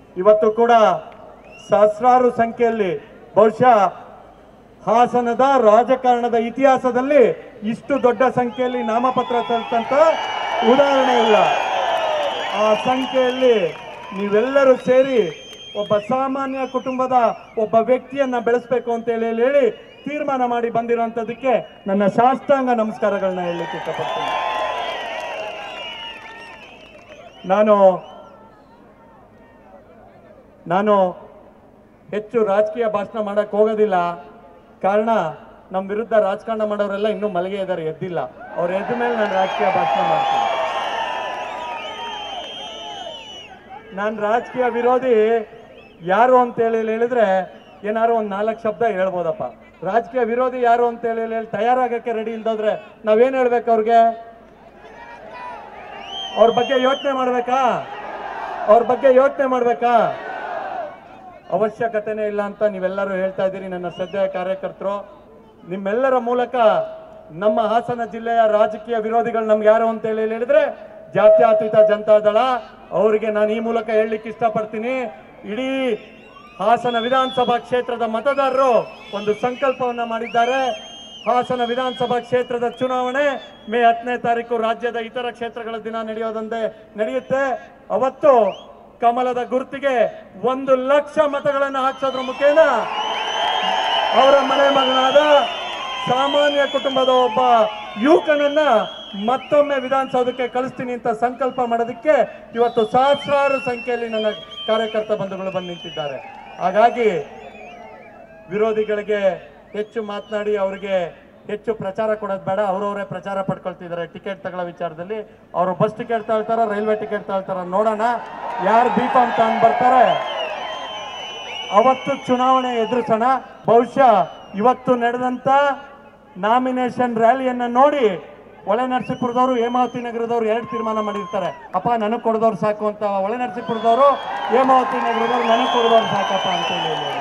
ಇವತ್ತು ಕೂಡ ಸಹಸ್ರಾರು ಸಂಖ್ಯೆಯಲ್ಲಿ ಬಹುಶಃ ಹಾಸನದ ರಾಜಕಾರಣದ ಇತಿಹಾಸದಲ್ಲಿ ಇಷ್ಟು ದೊಡ್ಡ ಸಂಖ್ಯೆಯಲ್ಲಿ ನಾಮಪತ್ರ ಸಲ್ಲಿಸಂತ ಉದಾಹರಣೆ ಇಲ್ಲ ಆ ಸಂಖ್ಯೆಯಲ್ಲಿ ನೀವೆಲ್ಲರೂ ಸೇರಿ ಒಬ್ಬ ಸಾಮಾನ್ಯ ಕುಟುಂಬದ ಒಬ್ಬ ವ್ಯಕ್ತಿಯನ್ನ ಬೆಳೆಸಬೇಕು ಅಂತ ಹೇಳಿ ಹೇಳಿ ತೀರ್ಮಾನ ಮಾಡಿ ಬಂದಿರುವಂತದಕ್ಕೆ ನನ್ನ ಶಾಸ್ತ್ರಾಂಗ ನಮಸ್ಕಾರಗಳನ್ನ ಹೇಳಲಿಕ್ಕೆ ಇಷ್ಟಪಡ್ತೀನಿ ನಾನು ನಾನು ಹೆಚ್ಚು ರಾಜಕೀಯ ಭಾಷಣ ಮಾಡಕ್ ಹೋಗೋದಿಲ್ಲ ಕಾರಣ ನಮ್ಮ ವಿರುದ್ಧ ರಾಜಕಾರಣ ಮಾಡೋರೆಲ್ಲ ಇನ್ನೂ ಮಲಗೆ ಇದ್ದಾರೆ ಎದ್ದಿಲ್ಲ ಅವ್ರು ಎದ್ದ ಮೇಲೆ ನಾನು ರಾಜಕೀಯ ಭಾಷಣ ಮಾಡ್ತೀನಿ ನಾನು ರಾಜಕೀಯ ವಿರೋಧಿ ಯಾರು ಅಂತ ಹೇಳಿ ಹೇಳಿದ್ರೆ ಏನಾರು ಒಂದು ನಾಲ್ಕು ಶಬ್ದ ಹೇಳ್ಬೋದಪ್ಪ ರಾಜಕೀಯ ವಿರೋಧಿ ಯಾರು ಅಂತ ಹೇಳಿ ಹೇಳಿ ತಯಾರಾಗಕ್ಕೆ ರೆಡಿ ಇಲ್ದೋದ್ರೆ ನಾವೇನ್ ಹೇಳ್ಬೇಕು ಅವ್ರಿಗೆ ಅವ್ರ ಬಗ್ಗೆ ಯೋಚನೆ ಮಾಡ್ಬೇಕಾ ಅವ್ರ ಬಗ್ಗೆ ಯೋಚನೆ ಮಾಡ್ಬೇಕಾ ಅವಶ್ಯಕತೆನೇ ಇಲ್ಲ ಅಂತ ನೀವೆಲ್ಲರೂ ಹೇಳ್ತಾ ಇದ್ದೀರಿ ನನ್ನ ಶ್ರದ್ಧೆಯ ಕಾರ್ಯಕರ್ತರು ನಿಮ್ಮೆಲ್ಲರ ಮೂಲಕ ನಮ್ಮ ಹಾಸನ ಜಿಲ್ಲೆಯ ರಾಜಕೀಯ ವಿರೋಧಿಗಳು ನಮ್ಗೆ ಯಾರು ಅಂತ ಹೇಳಿ ಹೇಳಿದ್ರೆ ಜಾತ್ಯತೀತ ಜನತಾದಳ ಅವರಿಗೆ ನಾನು ಈ ಮೂಲಕ ಹೇಳಲಿಕ್ಕೆ ಇಷ್ಟಪಡ್ತೀನಿ ಇಡೀ ಹಾಸನ ವಿಧಾನಸಭಾ ಕ್ಷೇತ್ರದ ಮತದಾರರು ಒಂದು ಸಂಕಲ್ಪವನ್ನ ಮಾಡಿದ್ದಾರೆ ಹಾಸನ ವಿಧಾನಸಭಾ ಕ್ಷೇತ್ರದ ಚುನಾವಣೆ ಮೇ ಹತ್ತನೇ ತಾರೀಕು ರಾಜ್ಯದ ಇತರ ಕ್ಷೇತ್ರಗಳ ದಿನ ನಡೆಯೋದಂತೆ ನಡೆಯುತ್ತೆ ಅವತ್ತು ಕಮಲದ ಗುರುತಿಗೆ ಒಂದು ಲಕ್ಷ ಮತಗಳನ್ನು ಹಾಕ್ಸೋದ್ರ ಮುಖೇನ ಅವರ ಮನೆ ಮಗನಾದ ಸಾಮಾನ್ಯ ಕುಟುಂಬದ ಒಬ್ಬ ಯುವಕನನ್ನ ಮತ್ತೊಮ್ಮೆ ವಿಧಾನಸೌಧಕ್ಕೆ ಕಳಿಸ್ತೀನಿ ಅಂತ ಸಂಕಲ್ಪ ಮಾಡೋದಕ್ಕೆ ಇವತ್ತು ಸಹಸ್ರಾರು ಸಂಖ್ಯೆಯಲ್ಲಿ ನನ್ನ ಕಾರ್ಯಕರ್ತ ಬಂಧುಗಳು ಬಂದು ನಿಂತಿದ್ದಾರೆ ಹಾಗಾಗಿ ವಿರೋಧಿಗಳಿಗೆ ಹೆಚ್ಚು ಮಾತನಾಡಿ ಅವರಿಗೆ ಹೆಚ್ಚು ಪ್ರಚಾರ ಕೊಡೋದು ಬೇಡ ಅವರವರೇ ಪ್ರಚಾರ ಪಡ್ಕೊಳ್ತಿದ್ದಾರೆ ಟಿಕೆಟ್ ತಗೊಳ್ಳೋ ವಿಚಾರದಲ್ಲಿ ಅವರು ಬಸ್ ಟಿಕೆಟ್ ತಗೊಳ್ತಾರ ರೈಲ್ವೆ ಟಿಕೆಟ್ ತಗೊಳ್ತಾರ ನೋಡೋಣ ಯಾರು ಬಿ ಫಾರ್ಮ್ ತಗೊಂಡ್ ಬರ್ತಾರೆ ಅವತ್ತು ಚುನಾವಣೆ ಎದುರಿಸೋಣ ಬಹುಶಃ ಇವತ್ತು ನಡೆದಂತ ನಾಮಿನೇಷನ್ ರ್ಯಾಲಿಯನ್ನ ನೋಡಿ ಒಳೆ ನರಸೀಪುರದವರು ಹೇಮಾವತಿ ನಗರದವರು ಎರಡು ತೀರ್ಮಾನ ಮಾಡಿರ್ತಾರೆ ಅಪ್ಪ ನನಗೆ ಕೊಡದವ್ರು ಸಾಕು ಅಂತ ಒಳೆ ನರಸೀಪುರದವರು ಹೇಮಾವತಿ ನಗರದವ್ರು ನನಗೆ ಕೊಡದವ್ರು ಸಾಕಪ್ಪ ಅಂತ ಹೇಳಿ